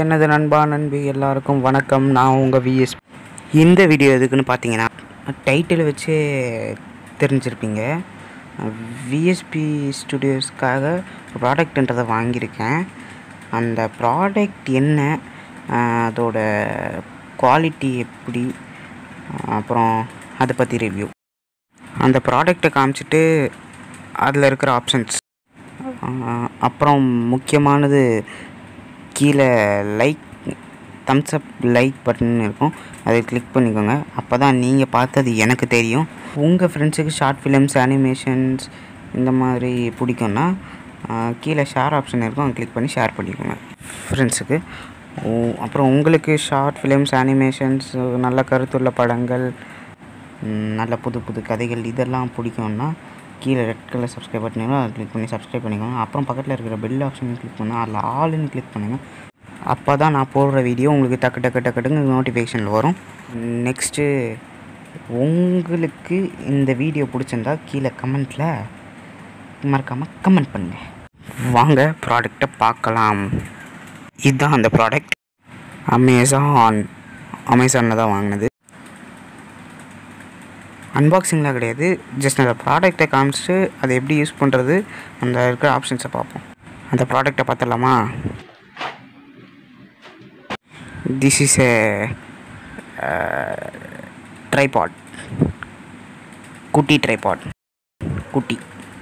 எனது நண்பா நண்பி எல்லாருக்கும் வணக்கம் நான் உங்கள் விஎஸ் இந்த வீடியோ எதுக்குன்னு பார்த்தீங்கன்னா டைட்டில் வச்சே தெரிஞ்சிருப்பீங்க விஎஸ்பி ஸ்டுடியோஸ்க்காக ப்ராடக்ட்ன்றதை வாங்கியிருக்கேன் அந்த ப்ராடக்ட் என்ன ஆஹ் அதோட குவாலிட்டி எப்படி அப்புறம் அதை பற்றி ரிவ்யூ அந்த ப்ராடக்டை காமிச்சிட்டு அதில் இருக்கிற ஆப்ஷன்ஸ் அப்புறம் முக்கியமானது கீழே like thumbs up like button இருக்கும் அதை கிளிக் பண்ணிக்கோங்க அப்போ தான் நீங்கள் பார்த்தது எனக்கு தெரியும் உங்கள் ஃப்ரெண்ட்ஸுக்கு ஷார்ட் ஃபிலிம்ஸ் அனிமேஷன்ஸ் இந்த மாதிரி பிடிக்கும்னா ஆஹ், கீழே ஷேர் ஆப்ஷன் இருக்கும் அதை கிளிக் பண்ணி ஷேர் பண்ணிக்கோங்க ஃப்ரெண்ட்ஸுக்கு அப்புறம் உங்களுக்கு ஷார்ட் ஃபிலிம்ஸ் அனிமேஷன்ஸ் நல்ல கருத்துள்ள படங்கள் ம், நல்ல புது புது கதைகள் இதெல்லாம் பிடிக்கும்னா கீழே ரெட் கலர் சப்ஸ்கிரைப் பட்டனும் அதை கிளிக் பண்ணி சப்ஸ்கிரைப் பண்ணிக்கோங்க அப்புறம் பக்கத்தில் இருக்கிற பெல் ஆப்ஷனையும் கிளிக் பண்ணால் அதில் ஆளுன்னு கிளிக் பண்ணுங்கள் அப்போ தான் நான் போடுற வீடியோ உங்களுக்கு டக்கு டக்கு டக்குன்னு நோட்டிஃபிகேஷனில் வரும் நெக்ஸ்ட்டு உங்களுக்கு இந்த வீடியோ பிடிச்சிருந்தா கீழே கமெண்ட்டில் மறக்காமல் கமெண்ட் பண்ணுங்கள் வாங்க ப்ராடக்டை பார்க்கலாம் இதுதான் அந்த ப்ராடக்ட் அமேசான் அமேசானில் தான் வாங்கினது அன்பாக்சிங்லாம் கிடையாது ஜஸ்ட் அந்த ப்ராடக்டை காமிச்சிட்டு அதை எப்படி யூஸ் பண்ணுறது அந்த இருக்கிற ஆப்ஷன்ஸை பார்ப்போம் அந்த ப்ராடக்டை பார்த்துடலாமா திஸ் இஸ் ஏ ட்ரைபாட் குட்டி ட்ரைபாட் குட்டி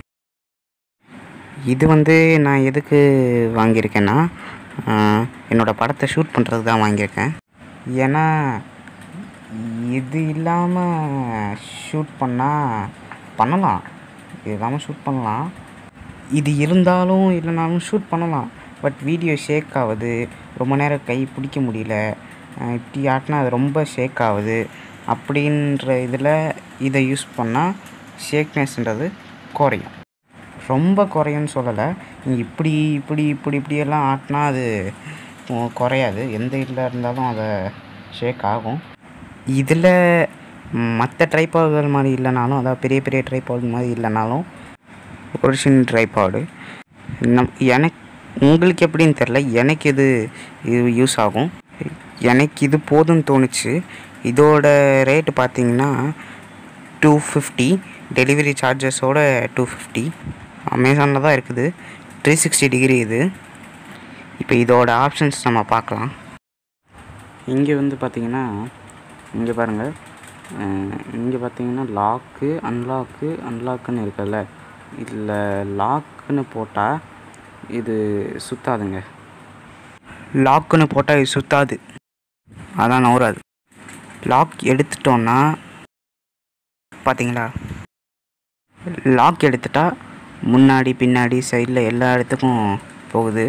இது வந்து நான் எதுக்கு வாங்கியிருக்கேன்னா ஆஹ், என்னோட படத்தை ஷூட் பண்ணுறதுக்கு தான் வாங்கியிருக்கேன் ஏன்னா இது இல்லாமல் ஷூட் பண்ணால் பண்ணலாம் இது இல்லாமல் ஷூட் பண்ணலாம் இது இருந்தாலும் இல்லைனாலும் ஷூட் பண்ணலாம் பட் வீடியோ ஷேக் ஆகுது ரொம்ப நேரம் கை பிடிக்க முடியல அஹ் இப்படி ஆட்டினா அது ரொம்ப ஷேக் ஆகுது அப்படின்ற இதில் இதை யூஸ் பண்ணால் ஷேக்னஸ்ன்றது குறையும் ரொம்ப குறையும்னு சொல்லலை நீங்கள் இப்படி இப்படி இப்படி இப்படியெல்லாம் ஆட்டினா அது உ- குறையாது எந்த இதில் இருந்தாலும் அதை ஷேக் ஆகும் இதில் மற்ற ட்ரைபாடுகள் மாதிரி இல்லைனாலும் அதாவது பெரிய பெரிய ட்ரைபாடு மாதிரி இல்லைனாலும் ஒரு சின்ன ட்ரைபாடு நம் எனக்கு உங்களுக்கு எப்படின்னு தெரில எனக்கு இது இது யூஸ் ஆகும் எனக்கு இது போதும்னு தோணுச்சு இதோட ரேட்டு பார்த்தீங்கன்னா டூ ஃபிஃப்டி டெலிவரி சார்ஜஸோட டூ ஃபிஃப்டி அமேசானில் தான் இருக்குது த்ரீ சிக்ஸ்டி டிகிரி இது இப்போ இதோட ஆப்ஷன்ஸ் நம்ம பார்க்கலாம் இங்கே வந்து பார்த்தீங்கன்னா இங்கே பாருங்கள் இங்கே பார்த்தீங்கன்னா லாக்கு அன்லாக்கு அன்லாக்குன்னு இருக்குல்ல இதில் லாக்குன்னு போட்டால் இது சுத்தாதுங்க லாக்குன்னு போட்டால் இது சுத்தாது அதான் நவராது லாக் எடுத்துட்டோன்னா பார்த்தீங்களா லாக் எடுத்துட்டா முன்னாடி பின்னாடி சைடில் எல்லா இடத்துக்கும் போகுது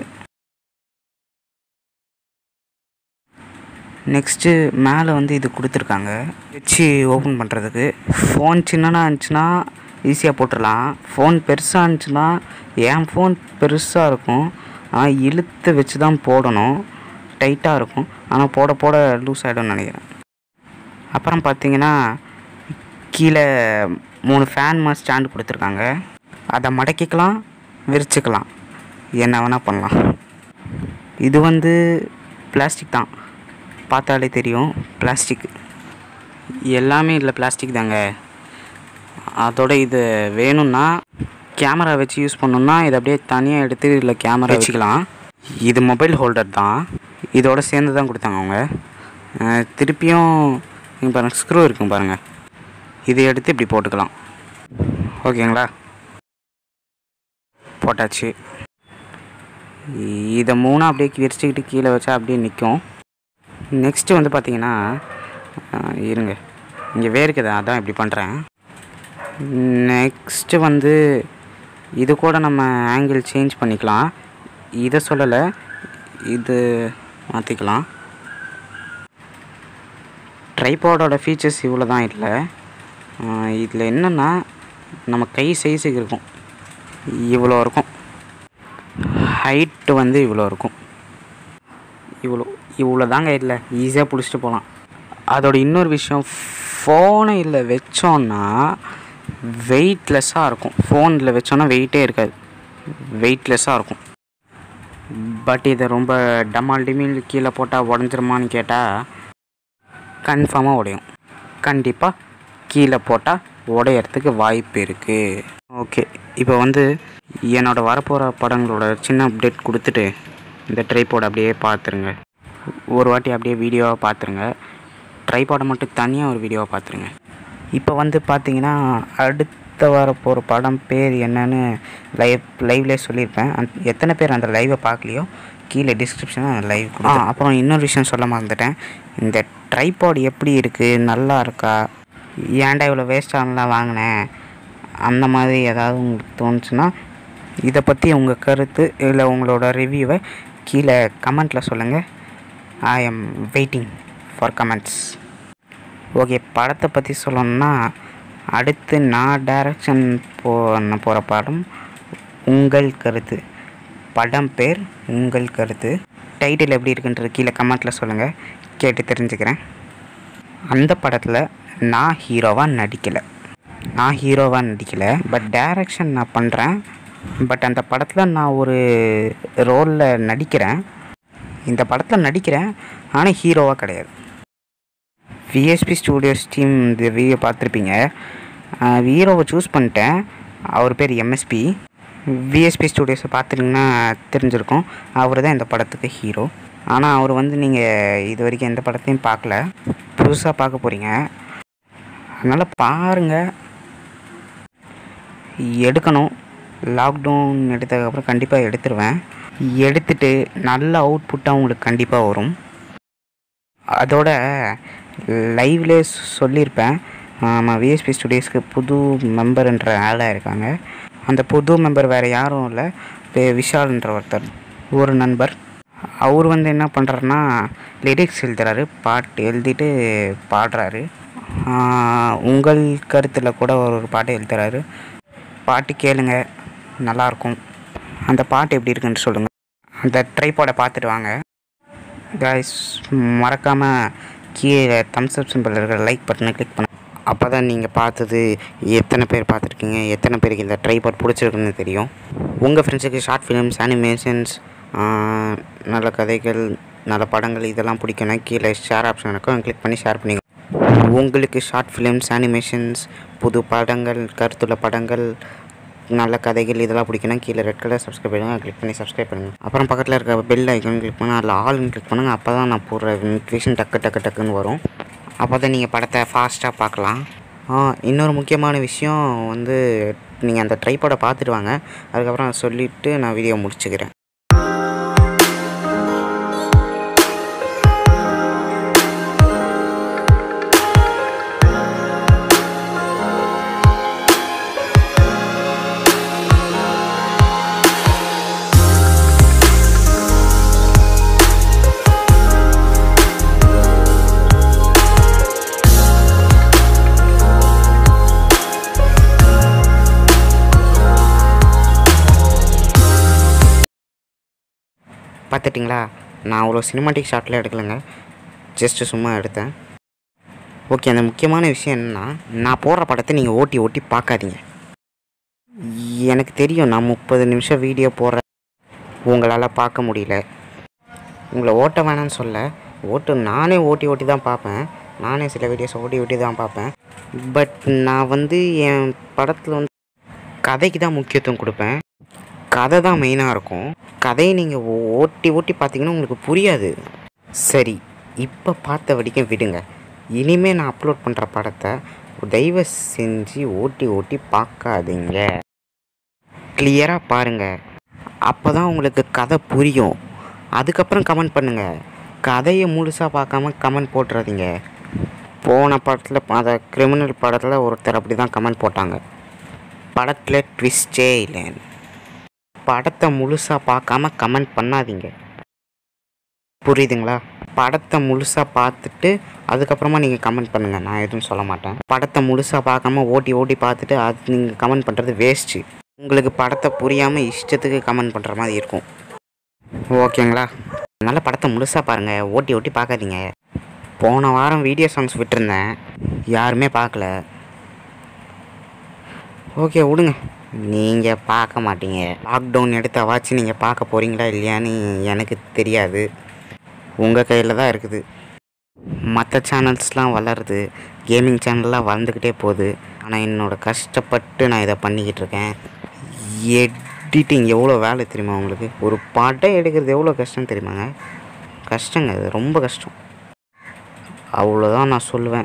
நெக்ஸ்ட்டு மேலே வந்து இது கொடுத்துருக்காங்க வச்சு ஓப்பன் பண்ணுறதுக்கு ஃபோன் சின்னதாக இருந்துச்சுன்னா ஈஸியாக போட்டுடலாம் ஃபோன் பெருசாக இருந்துச்சுன்னா என் ஃபோன் பெருசாக இருக்கும் ஆனால் இழுத்து வச்சு தான் போடணும் டைட்டாக இருக்கும் ஆனால் போட போட லூஸ் ஆகிடும்னு நினைக்கிறேன் அப்புறம் பார்த்தீங்கன்னா கீழே மூணு ஃபேன் மாதிரி ஸ்டாண்டு கொடுத்துருக்காங்க அதை மடக்கிக்கலாம் விரிச்சுக்கலாம் என்ன வேணால் பண்ணலாம் இது வந்து பிளாஸ்டிக் தான் பார்த்தாலே தெரியும் பிளாஸ்டிக் எல்லாமே இதில் பிளாஸ்டிக் தாங்க அதோட இது வேணும்னா கேமரா வச்சு யூஸ் பண்ணணும்னா இதை அப்படியே தனியாக எடுத்து இதில் கேமரா வச்சுக்கலாம் இது மொபைல் ஹோல்டர் தான் இதோட சேர்ந்து தான் கொடுத்தாங்க அவங்க அஹ் திருப்பியும் இங்கே பாருங்கள் ஸ்க்ரூ இருக்கும் பாருங்கள் இதை எடுத்து இப்படி போட்டுக்கலாம் ஓகேங்களா போட்டாச்சு இதை மூணு அப்படியே விரிச்சுக்கிட்டு கீழே வச்சா அப்படியே நிற்கும் நெக்ஸ்ட்டு வந்து பார்த்தீங்கன்னா அஹ், இருங்க இங்கே வேர்க்குது அதான் இப்படி பண்ணுறேன் நெக்ஸ்ட்டு வந்து இது கூட நம்ம ஆங்கிள் சேஞ்ச் பண்ணிக்கலாம் இதை சொல்லலை இது மாற்றிக்கலாம் ட்ரைபாடோட ஃபீச்சர்ஸ் இவ்வளோ தான் இல்லை இதில் என்னென்னா நம்ம கை சைஸுக்கு இருக்கும் இவ்வளோ இருக்கும் ஹைட்டு வந்து இவ்வளோ இருக்கும் இவ்வளோ இவ்வளோ தாங்க இல்லை ஈஸியாக பிடிச்சிட்டு போகலாம் அதோட இன்னொரு விஷயம் ஃபோனை இல்லை வச்சோன்னா வெயிட்லெஸ்ஸாக இருக்கும் ஃபோனில் வச்சோன்னா வெயிட்டே இருக்காது வெயிட்லெஸ்ஸாக இருக்கும் பட் இதை ரொம்ப டமால் டிமில் கீழே போட்டால் உடஞ்சிருமான்னு கேட்டால் கன்ஃபார்மாக உடையும் கண்டிப்பாக கீழே போட்டால் உடையறதுக்கு வாய்ப்பு இருக்குது ஓகே இப்போ வந்து என்னோடய வரப்போகிற படங்களோட சின்ன அப்டேட் கொடுத்துட்டு இந்த ட்ரைபோர்ட் அப்படியே பார்த்துருங்க ஒரு வாட்டி அப்படியே வீடியோவாக பார்த்துருங்க ட்ரைபாடை மட்டும் தனியாக ஒரு வீடியோவை பார்த்துருங்க இப்போ வந்து பார்த்தீங்கன்னா அடுத்த வரப்போகிற படம் பேர் என்னன்னு லைவ் லைவ்லேயே சொல்லியிருப்பேன் அந் எத்தனை பேர் அந்த லைவை பார்க்கலையோ கீழே டிஸ்கிரிப்ஷனில் அந்த லைவ் ஆ அப்புறம் இன்னொரு விஷயம் சொல்ல மறந்துட்டேன் இந்த ட்ரைபாட் எப்படி இருக்குது நல்லா இருக்கா ஏன்டா இவ்வளோ வேஸ்ட்டானலாம் வாங்கினேன் அந்த மாதிரி ஏதாவது உங்களுக்கு தோணுச்சுன்னா இதை பற்றி உங்கள் கருத்து இல்லை உங்களோட ரிவ்யூவை கீழே கமெண்ட்டில் சொல்லுங்கள் I am waiting for comments okay படத்தை பற்றி சொல்லணும்னா அடுத்து நான் டைரக்ஷன் பண்ண போகிற படம் உங்கள் கருத்து படம் பேர் உங்கள் கருத்து டைட்டில் எப்படி இருக்குன்றது கீழே கமெண்ட்டில் சொல்லுங்கள் கேட்டு தெரிஞ்சுக்கிறேன் அந்த படத்தில் நான் ஹீரோவாக நடிக்கலை நான் ஹீரோவாக நடிக்கலை பட் டைரக்ஷன் நான் பண்ணுறேன் பட் அந்த படத்தில் நான் ஒரு ரோலில் நடிக்கிறேன் இந்த படத்தில் நடிக்கிறேன் ஆனால் ஹீரோவாக கிடையாது விஎஸ்பி ஸ்டூடியோஸ் டீம் இந்த வீடியோ பார்த்துருப்பீங்க ஹீரோவை சூஸ் பண்ணிட்டேன் அவர் பேர் எம்எஸ்பி விஎஸ்பி ஸ்டூடியோஸை பார்த்துட்டிங்கன்னா தெரிஞ்சிருக்கும் அவர் தான் இந்த படத்துக்கு ஹீரோ ஆனால் அவர் வந்து நீங்கள் இது வரைக்கும் எந்த படத்தையும் பார்க்கல புதுசாக பார்க்க போகிறீங்க அதனால் பாருங்கள் எடுக்கணும் லாக்டவுன் எடுத்ததுக்கப்புறம் கண்டிப்பாக எடுத்துருவேன் எடுத்துட்டு நல்ல அவுட்புட்டாக உங்களுக்கு கண்டிப்பாக வரும் அதோட லைவ்லே சொல்லியிருப்பேன் நம்ம விஎஸ்பி ஸ்டுடியோஸ்க்கு புது மெம்பர்ன்ற ஆளாக இருக்காங்க அந்த புது மெம்பர் வேறு யாரும் இல்லை பே- விஷால்ன்ற ஒருத்தர் ஒரு நண்பர் அவர் வந்து என்ன பண்ணுறாருன்னா லிரிக்ஸ் எழுதுறாரு பாட்டு எழுதிட்டு பாடுறாரு ஆஹ் உங்கள் கருத்தில் கூட ஒரு ஒரு பாட்டு எழுதுறாரு பாட்டு கேளுங்க நல்லாயிருக்கும் அந்த பாட்டு எப்படி இருக்குன்னு சொல்லுங்கள் அந்த ட்ரைப்போட பார்த்துட்டு வாங்க கைஸ் மறக்காமல் கீழே தம்ஸ் அப் சிம்பிள் இருக்கிற லைக் பட்டனை கிளிக் பண்ண அப்போ தான் நீங்கள் பார்த்தது எத்தனை பேர் பார்த்துருக்கீங்க எத்தனை பேருக்கு இந்த ட்ரைபாட் பிடிச்சிருக்குன்னு தெரியும் உங்கள் ஃப்ரெண்ட்ஸுக்கு ஷார்ட் ஃபிலிம்ஸ் அனிமேஷன்ஸ் நல்ல கதைகள் நல்ல படங்கள் இதெல்லாம் பிடிக்கும்னா கீழே ஷேர் ஆப்ஷன் இருக்கும் கிளிக் பண்ணி ஷேர் பண்ணிக்கோங்க உங்களுக்கு ஷார்ட் ஃபிலிம்ஸ் அனிமேஷன்ஸ் புது படங்கள் கருத்துள்ள படங்கள் நல்ல கதைகள் இதெல்லாம் பிடிக்கும்னா கீழே ரெட் கலர் சப்ஸ்கிரைப் பண்ணுங்க கிளிக் பண்ணி சப்ஸ்கிரைப் பண்ணுங்கள் அப்புறம் பக்கத்தில் இருக்க பெல் ஐக்கன் கிளிக் பண்ணால் அதில் ஆல்னு கிளிக் பண்ணுங்கள் அப்போ தான் நான் போடுற நோட்டிஃபிகேஷன் டக்கு டக்கு டக்குன்னு வரும் அப்போ தான் நீங்கள் படத்தை ஃபாஸ்ட்டாக பார்க்கலாம் ஆ இன்னொரு முக்கியமான விஷயம் வந்து நீங்கள் அந்த ட்ரைப்போட பார்த்துட்டு வாங்க அதுக்கப்புறம் சொல்லிவிட்டு நான் வீடியோ முடிச்சுக்கிறேன் பார்த்துட்டிங்களா நான் அவ்வளோ சினிமாட்டிக் ஷாட்டில் எடுக்கலைங்க ஜஸ்ட்டு சும்மா எடுத்தேன் ஓகே அந்த முக்கியமான விஷயம் என்னென்னா நான் போடுற படத்தை நீங்கள் ஓட்டி ஓட்டி பார்க்காதீங்க எனக்கு தெரியும் நான் முப்பது நிமிஷம் வீடியோ போடுறேன் உங்களால் பார்க்க முடியல உங்களை ஓட்ட வேணாம்னு சொல்ல ஓட்டு நானே ஓட்டி ஓட்டி தான் பார்ப்பேன் நானே சில வீடியோஸ் ஓட்டி ஓட்டி தான் பார்ப்பேன் பட் நான் வந்து என் படத்தில் வந்து கதைக்கு தான் முக்கியத்துவம் கொடுப்பேன் கதை தான் மெயினாக இருக்கும் கதையை நீங்கள் ஓட்டி ஓட்டி பார்த்தீங்கன்னா உங்களுக்கு புரியாது சரி இப்போ பார்த்த வரைக்கும் விடுங்க இனிமேல் நான் அப்லோட் பண்ணுற படத்தை தயவு செஞ்சு ஓட்டி ஓட்டி பார்க்காதீங்க கிளியராக பாருங்கள் அப்போ தான் உங்களுக்கு கதை புரியும் அதுக்கப்புறம் கமெண்ட் பண்ணுங்கள் கதையை முழுசாக பார்க்காம கமெண்ட் போட்டுறாதீங்க போன படத்தில் அந்த கிரிமினல் படத்தில் ஒருத்தர் அப்படி தான் கமெண்ட் போட்டாங்க படத்தில் ட்விஸ்டே இல்லைன்னு படத்தை முழுசாக பார்க்காம கமெண்ட் பண்ணாதீங்க புரியுதுங்களா படத்தை முழுசாக பார்த்துட்டு அதுக்கப்புறமா நீங்கள் கமெண்ட் பண்ணுங்கள் நான் எதுவும் சொல்ல மாட்டேன் படத்தை முழுசாக பார்க்காம ஓட்டி ஓட்டி பார்த்துட்டு அது நீங்கள் கமெண்ட் பண்ணுறது வேஸ்ட்டு உங்களுக்கு படத்தை புரியாமல் இஷ்டத்துக்கு கமெண்ட் பண்ணுற மாதிரி இருக்கும் ஓகேங்களா அதனால் படத்தை முழுசாக பாருங்கள் ஓட்டி ஓட்டி பார்க்காதீங்க போன வாரம் வீடியோ சாங்ஸ் விட்டுருந்தேன் யாருமே பார்க்கல ஓகே விடுங்க நீங்கள் பார்க்க மாட்டீங்க லாக்டவுன் எடுத்தாவாச்சு நீங்கள் பார்க்க போகிறீங்களா இல்லையான்னு எனக்கு தெரியாது உங்கள் கையில் தான் இருக்குது மற்ற சேனல்ஸ்லாம் வளருது கேமிங் சேனல்லாம் வளர்ந்துக்கிட்டே போகுது ஆனால் என்னோடய கஷ்டப்பட்டு நான் இதை பண்ணிக்கிட்டு இருக்கேன் எடிட்டிங் எவ்வளோ வேலை தெரியுமா உங்களுக்கு ஒரு படம் எடுக்கிறது எவ்வளோ கஷ்டம் தெரியுமாங்க கஷ்டங்க அது ரொம்ப கஷ்டம் அவ்வளோதான் நான் சொல்லுவேன்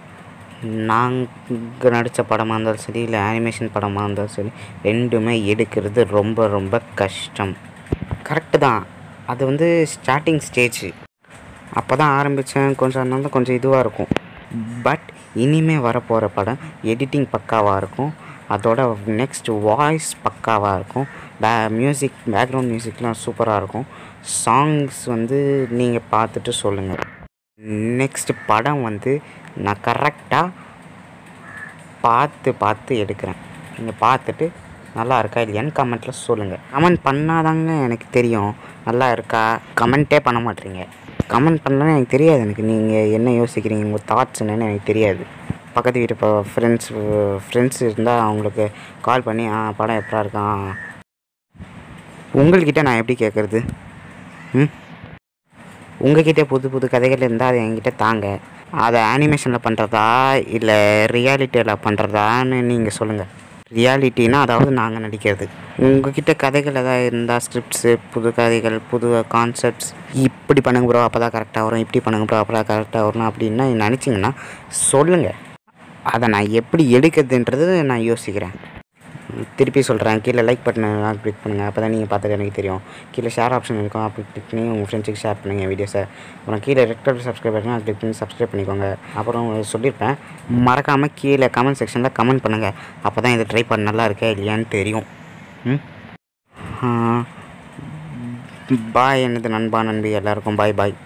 நாங்கள் நடித்த படமாக இருந்தாலும் சரி இல்லை அனிமேஷன் படமாக இருந்தாலும் சரி ரெண்டுமே எடுக்கிறது ரொம்ப ரொம்ப கஷ்டம் கரெக்டு தான் அது வந்து ஸ்டார்டிங் ஸ்டேஜ் அப்போ தான் ஆரம்பித்தேன் கொஞ்சம் அதனால தான் கொஞ்சம் இதுவாக இருக்கும் பட் இனிமே வரப்போகிற படம் எடிட்டிங் பக்காவாக இருக்கும் அதோட நெக்ஸ்ட் வாய்ஸ் பக்காவாக இருக்கும் பே மியூசிக் பேக்ரவுண்ட் மியூசிக்லாம் சூப்பராக இருக்கும் சாங்ஸ் வந்து நீங்கள் பார்த்துட்டு சொல்லுங்கள் நெக்ஸ்ட் படம் வந்து நான் கரெக்டாக பார்த்து பார்த்து எடுக்கிறேன் நீங்கள் பார்த்துட்டு நல்லா இருக்கா இல்லையான்னு கமெண்ட்டில் சொல்லுங்கள் கமெண்ட் பண்ணாதாங்க எனக்கு தெரியும் நல்லா இருக்கா கமெண்ட்டே பண்ண மாட்டீங்க கமெண்ட் பண்ணலன்னு எனக்கு தெரியாது எனக்கு நீங்கள் என்ன யோசிக்கிறீங்க உங்கள் தாட்ஸ் என்னன்னு எனக்கு தெரியாது பக்கத்து வீட்டு இப்போ ஃப்ரெண்ட்ஸ் ஃப்ரெண்ட்ஸ் இருந்தால் அவங்களுக்கு கால் பண்ணி ஆ படம் எப்படா இருக்கான் உங்கள்கிட்ட நான் எப்படி கேட்குறது ம் உங்ககிட்ட புது புது கதைகள் இருந்தால் அதை என்கிட்ட தாங்க அதை அனிமேஷனில் பண்ணுறதா இல்லை ரியாலிட்டியில் பண்ணுறதான்னு நீங்கள் சொல்லுங்கள் ரியாலிட்டினா அதாவது நாங்கள் நடிக்கிறது உங்ககிட்ட கதைகள் எதாவது இருந்தால் ஸ்கிரிப்ட்ஸு புது கதைகள் புது கான்செப்ட்ஸ் இப்படி பண்ணுங்க ப்ரோ அப்போ தான் கரெக்டாக வரும் இப்படி பண்ணுங்க ப்ரோ அப்போ தான் கரெக்டாக வரும் அப்படின்னா நினச்சிங்கன்னா சொல்லுங்கள் அதை நான் எப்படி எடுக்கிறதுன்றது நான் யோசிக்கிறேன் திருப்பி சொல்கிறேன் கீழே லைக் பட்டனை கிளிக் பண்ணுங்கள் அப்போ தான் நீங்கள் பார்த்தது எனக்கு தெரியும் கீழே ஷேர் ஆப்ஷன் இருக்கும் அப்படி கிளிக் பண்ணி உங்கள் ஃப்ரெண்ட்ஸுக்கு ஷேர் பண்ணுங்கள் வீடியோஸை அப்புறம் கீழே ரெட் கலர் சப்ஸ்கிரைப் பண்ணி கிளிக் பண்ணி சப்ஸ்கிரைப் பண்ணிக்கோங்க அப்புறம் சொல்லியிருப்பேன் மறக்காமல் கீழே கமெண்ட் செக்ஷனில் கமெண்ட் பண்ணுங்கள் அப்போ தான் இது ட்ரை பண்ண நல்லா இருக்கா இல்லையான்னு தெரியும் ம் பாய் என்னது நண்பா நண்பி எல்லாருக்கும் பாய் பாய்